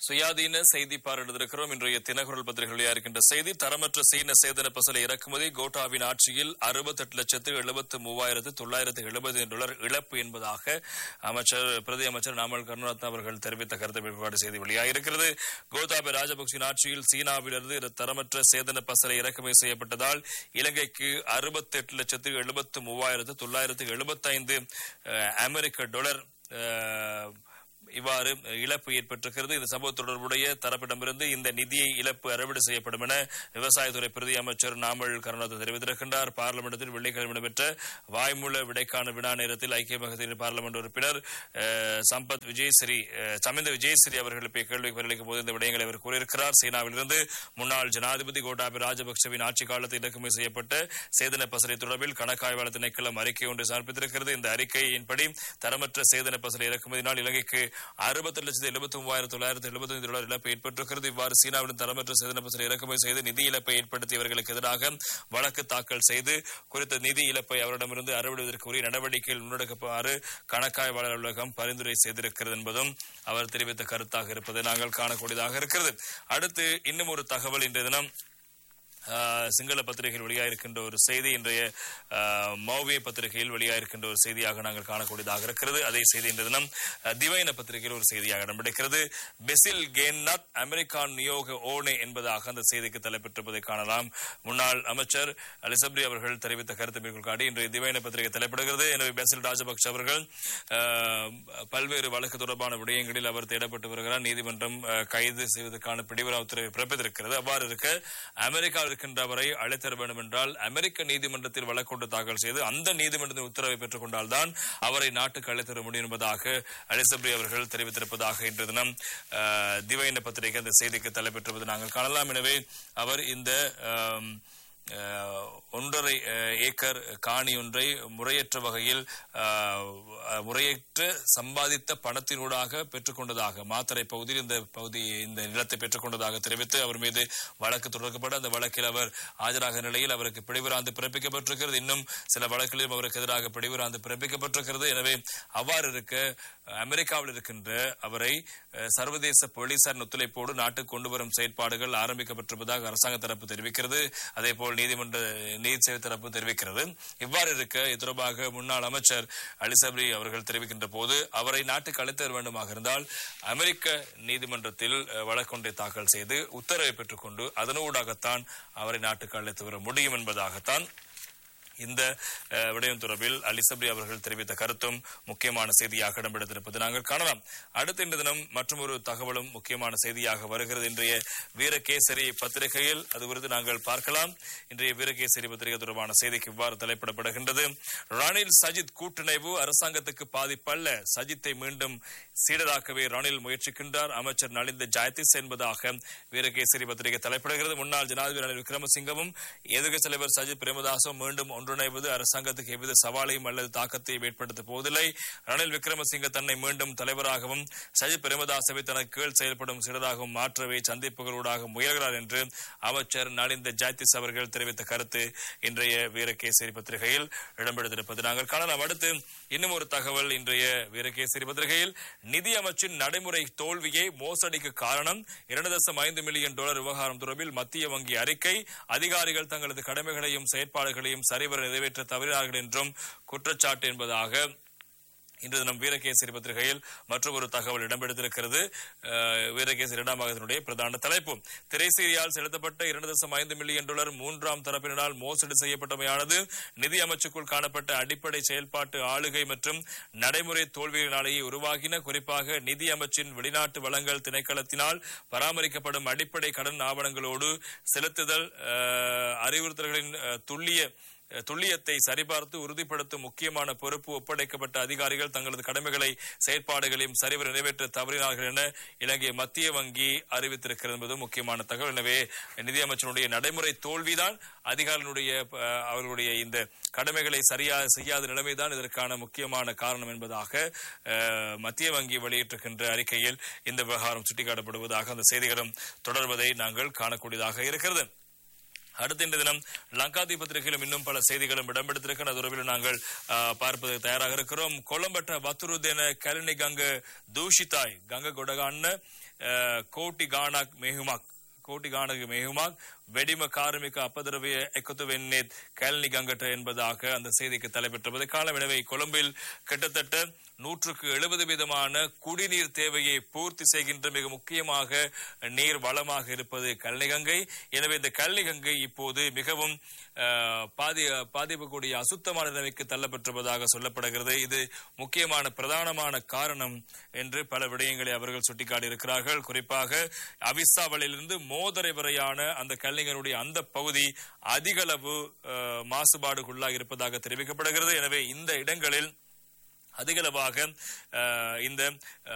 சுயாதீன செய்தி பார்வையிட்டிருக்கிறோம் இன்றைய தினகுரல் பத்திரிகையா இருக்கின்ற செய்தி தரமற்ற சீன சேதன பசலை இறக்குமதி கோட்டாவின் ஆட்சியில் அறுபத்தெட்டு லட்சத்து எழுபத்து மூவாயிரத்து தொள்ளாயிரத்து எழுபது டாலர் இழப்பு என்பதாக அமைச்சர் பிரதி அமைச்சர் நாமல் கருணாரத்ன அவர்கள் தெரிவித்த கருத்து வெளிப்பாடு செய்தி வெளியாகிருக்கிறது கோதாபய ராஜபக்சின் ஆட்சியில் சீனாவிலிருந்து தரமற்ற சேதன பசலை இறக்குமதி செய்யப்பட்டதால் இலங்கைக்கு அறுபத்தெட்டு லட்சத்து எழுபத்து மூவாயிரத்து தொள்ளாயிரத்து எழுபத்தைந்து அமெரிக்க டாலர் அஹ், இவ்வாறு இழப்பு ஏற்பட்டிருக்கிறது இந்த சம்பவம் தொடர்புடைய தரப்பிடமிருந்து இந்த நிதியை இழப்பு அறுவடை செய்யப்படும் என விவசாயத்துறை பிரதி அமைச்சர் நாமல் கருணாநாதன் தெரிவித்திருக்கின்றார் பார்லிமெண்டத்தில் வெள்ளிக்கிழமை நடைபெற்ற வாய்மூல விடைக்கான வினா நேரத்தில் ஐக்கிய மகத்தின் பார்லிமெண்ட் உறுப்பினர் அஹ், சம்பத் விஜயஸ்ரீ அஹ், சமிந்த விஜயஸ்ரீ அவர்கள் எழுப்பிய கேள்விக்கு பதிலளிக்கும் போது இந்த விடயங்களை அவர் கூறியிருக்கிறார் சீனாவிலிருந்து முன்னாள் ஜனாதிபதி கோட்டாபய ராஜபக்சவின் ஆட்சி காலத்தில் இறக்குமதி செய்யப்பட்ட சேதன பசலை தொடர்பில் கணக்காய்வாளர் திணைக்களம் அறிக்கை ஒன்று சமர்ப்பித்திருக்கிறது இந்த அறிக்கையின்படி தரமற்ற சேதன பசலை இறக்குமதியினால் இலங்கைக்கு அறுபத்தி லட்சத்து எழுபத்தி மூவாயிரத்தி தொள்ளாயிரத்தி எழுபத்தி ஐந்து டாலர் இழப்பு ஏற்பட்டிருக்கிறது இவ்வாறு சீனாவின் தரமற்ற சேதன பசலை இறக்குமதி செய்து நிதி இழப்பை ஏற்படுத்தியவர்களுக்கு எதிராக வழக்கு தாக்கல் செய்து குறித்த நிதி இழப்பை அவரிடமிருந்து அறவிடுவதற்கு உரிய நடவடிக்கைகள் முன்னெடுக்குமாறு கணக்காய்வாளர் அலுவலகம் பரிந்துரை செய்திருக்கிறது என்பதும் அவர் தெரிவித்த கருத்தாக இருப்பதை நாங்கள் காணக்கூடியதாக இருக்கிறது அடுத்து இன்னும் ஒரு தகவல் இன்றைய தினம் ஆஹ், சிங்கள பத்திரிகையில் வெளியாயிருக்கின்ற ஒரு செய்தி இன்றைய ஆஹ், மௌவிய பத்திரிகையில் வெளியாயிருக்கின்ற ஒரு செய்தியாக நாங்கள் காணக்கூடியதாக இருக்கிறது அதே செய்தி இன்றைய தினம் ஆஹ், திவைன பத்திரிகையில் ஒரு செய்தியாக இடம்பெடுக்கிறது பெசில் கேன்னாத் அமெரிக்கான் நியோக ஓனே என்பதாக அந்த செய்திக்கு தலைப்பெற்றிருப்பதை காணலாம் முன்னாள் அமைச்சர் அலிசப்ரி அவர்கள் தெரிவித்த கருத்து மேற்கொள்காட்டி இன்றைய திவைன பத்திரிகை தலைப்படுகிறது எனவே பெசில் ராஜபக்ஷ அவர்கள் ஆஹ், பல்வேறு வழக்கு தொடர்பான விடயங்களில் அவர் தேடப்பட்டு வருகிறார் நீதிமன்றம் ஆஹ், கைது செய்வதற்கான பிடிவரா உத்தரவை பிறப்பித்திருக்கிறது அவ்வாறு இருக்க அமெரிக்காவில் இருக்கின்றவரை அழைத்தர வேண்டும் என்றால் அமெரிக்க நீதிமன்றத்தில் வழக்கொண்டு தாக்கல் செய்து அந்த நீதிமன்றத்தின் உத்தரவை பெற்றுக் கொண்டால்தான் அவரை நாட்டுக்கு அழைத்தர முடியும் என்பதாக அலிசப்ரி அவர்கள் தெரிவித்திருப்பதாக இன்று தினம் ஆஹ், திவைன பத்திரிகை அந்த செய்திக்கு தலைப்பெற்றுவது நாங்கள் காணலாம் எனவே அவர் இந்த ஆம், அஹ், ஒன்றரை அஹ், ஏக்கர் காணி ஒன்றை முறையற்ற வகையில் அஹ், முறையற்ற சம்பாதித்த பணத்தினூடாக பெற்றுக்கொண்டதாக மாத்தறை பகுதியில் இந்த பகுதி இந்த நிலத்தை பெற்றுக்கொண்டதாக தெரிவித்து அவர் மீது வழக்கு தொடர்க்கப்பட அந்த வழக்கில் அவர் ஆஜராக நிலையில் அவருக்கு பிடிவிராந்து பிறப்பிக்கப்பட்டிருக்கிறது இன்னும் சில வழக்குகளிலும் அவருக்கு எதிராக பிடிவிராந்து பிறப்பிக்கப்பட்டிருக்கிறது எனவே அவ்வாறு இருக்க அமெரிக்காவில் இருக்கின்ற அவரை அஹ், சர்வதேச போலீசார் ஒத்துழைப்போடு நாட்டுக்கு கொண்டு வரும் செயற்பாடுகள் ஆரம்பிக்கப்பட்டிருப்பதாக அரசாங்க தரப்பு தெரிவிக்கிறது அதேபோல் நீதிமன்ற நீதி சேவை தரப்பு தெரிவிக்கிறது இவ்வாறு இருக்க இது தொடர்பாக முன்னாள் அமைச்சர் அலிசப்ரி அவர்கள் தெரிவிக்கின்ற போது அவரை நாட்டுக்கு அழைத்து வர வேண்டுமாக இருந்தால் அமெரிக்க நீதிமன்றத்தில் அஹ், வழக்கொன்றை தாக்கல் செய்து உத்தரவை பெற்றுக்கொண்டு அதனூடாகத்தான் அவரை நாட்டுக்கு அழைத்து வர முடியும் என்பதாகத்தான் இந்த அஹ், விடயம் தொடர்பில் அலிசப்ரி அவர்கள் தெரிவித்த கருத்தும் முக்கியமான செய்தியாக இடம்பெடுத்திருப்பது நாங்கள் காணலாம் அடுத்த இன்று தினம் மற்றொரு தகவலும் முக்கியமான செய்தியாக வருகிறது இன்றைய வீரகேசரி பத்திரிகையில் அது குறித்து நாங்கள் பார்க்கலாம் இன்றைய வீரகேசரி பத்திரிகை தொடர்பான செய்திக்கு இவ்வாறு தலைப்பிடப்படுகின்றது ரணில் சஜித் கூட்டிணைவு அரசாங்கத்துக்கு பாதிப்பல்ல சஜித்தை மீண்டும் சீடராக்கவே ரணில் முயற்சிக்கின்றார் அமைச்சர் நலிந்த ஜெயதிஸ் என்பதாக வீரகேசரி பத்திரிகை தலைப்பிடுகிறது முன்னாள் ஜனாதிபதி ரணில் விக்ரமசிங்கவும் எதிர்க்கட்சி தலைவர் சஜித் பிரேமதாசும் மீண்டும் ஒன்றிணைவது அரசாங்கத்துக்கு எவ்வித சவாலையும் அல்லது தாக்கத்தையும் ஏற்படுத்த போவதில்லை ரணில் விக்ரமசிங்க தன்னை மீண்டும் தலைவராகவும் சஜித் பிரேமதாசவை தனக்கு கீழ் செயல்படும் சீடராகவும் மாற்றவே சந்திப்புகளூடாக முயல்கிறார் என்று அமைச்சர் நலிந்த ஜாத்திஸ் அவர்கள் தெரிவித்த கருத்து இன்றைய வீரகேசரி பத்திரிகையில் இடம்பெடுத்திருப்பது நாங்கள் காணலாம் அடுத்து இன்னும் ஒரு தகவல் இன்றைய வீரகேசரி பத்திரிகையில் நிதி அமைச்சின் நடைமுறை தோல்வியே மோசடிக்கு காரணம் இரண்டு தசம் ஐந்து மில்லியன் டாலர் விவகாரம் தொடர்பில் மத்திய வங்கி அறிக்கை அதிகாரிகள் தங்களது கடமைகளையும் செயற்பாடுகளையும் சரிவர நிறைவேற்ற தவறினார்கள் என்றும் குற்றச்சாட்டு என்பதாக இன்று தினம் வீரகேசரி பத்திரிகையில் மற்றொரு தகவல் இடம்பெடுத்திருக்கிறது அஹ், வீரகேசரி இரண்டாம் பாகத்தினுடைய பிரதான தலைப்பு திரைசீரியால் செலுத்தப்பட்ட இரண்டு தசம் ஐந்து மில்லியன் டாலர் மூன்றாம் தரப்பினரால் மோசடி செய்யப்பட்டமையானது நிதி அமைச்சுக்குள் காணப்பட்ட அடிப்படை செயல்பாட்டு ஆளுகை மற்றும் நடைமுறை தோல்விகளினாலேயே உருவாகின குறிப்பாக நிதி அமைச்சின் வெளிநாட்டு வளங்கள் திணைக்களத்தினால் பராமரிக்கப்படும் அடிப்படை கடன் ஆவணங்களோடு செலுத்துதல் அஹ், அறிவுறுத்தல்களின் அஹ், துல்லிய துல்லியத்தை சரிபார்த்து உறுதிப்படுத்தும் முக்கியமான பொறுப்பு ஒப்படைக்கப்பட்ட அதிகாரிகள் தங்களது கடமைகளை செயற்பாடுகளையும் சரிவர நிறைவேற்ற தவறினார்கள் என இலங்கை மத்திய வங்கி அறிவித்திருக்கிறது என்பது முக்கியமான தகவல் எனவே நிதியமைச்சருடைய நடைமுறை தோல்விதான் அதிகாரிகளுடைய அஹ், அவர்களுடைய இந்த கடமைகளை சரியா செய்யாத நிலைமைதான் இதற்கான முக்கியமான காரணம் என்பதாக அஹ், மத்திய வங்கி வெளியிட்டிருக்கின்ற அறிக்கையில் இந்த விவகாரம் சுட்டிக்காட்டப்படுவதாக அந்த செய்திகளும் தொடர்வதை நாங்கள் காணக்கூடியதாக இருக்கிறது அடுத்த இந்த தினம் லங்காதி பத்திரிகையிலும் இன்னும் பல செய்திகளும் இடம்பெடுத்திருக்கிற அது உறவில் நாங்கள் ஆ, பார்ப்பதற்கு தயாராக இருக்கிறோம் கொலம்பட்ட வத்துருதேன கலினி கங்க தூஷிதாய் கங்க கொடகான கோட்டி கானாக் மெஹுமாக் ಕೋಟಿ ಗಾಣಗೆ ಮೆಹುಮಾಗ್ வெடிம கார்மிக அப்பதரவிய எக்கத்து வெண்ணேத் கேல்னி கங்கட்ட என்பதாக அந்த செய்திக்கு தலைப்பெற்றது காலம் எனவே கொழும்பில் கிட்டத்தட்ட நூற்றுக்கு எழுபது வீதமான குடிநீர் தேவையை பூர்த்தி செய்கின்ற மிக முக்கியமாக நீர் வளமாக இருப்பது கல்னிகங்கை எனவே இந்த கல்னிகங்கை இப்போது மிகவும் அஹ், பாதி பாதிப்புக்கூடிய அசுத்தமான நிலைமைக்கு தள்ளப்பட்டிருப்பதாக சொல்லப்படுகிறது இது முக்கியமான பிரதானமான காரணம் என்று பல விடயங்களை அவர்கள் சுட்டிக்காட்டியிருக்கிறார்கள் குறிப்பாக அவிசாவளிலிருந்து மோதரை வரையான அந்த கல்லிங்கனுடைய அந்த பகுதி அதிகளவு அஹ், மாசுபாடுக்குள்ளாக இருப்பதாக தெரிவிக்கப்படுகிறது எனவே இந்த இடங்களில் அதிகளவாக அஹ், இந்த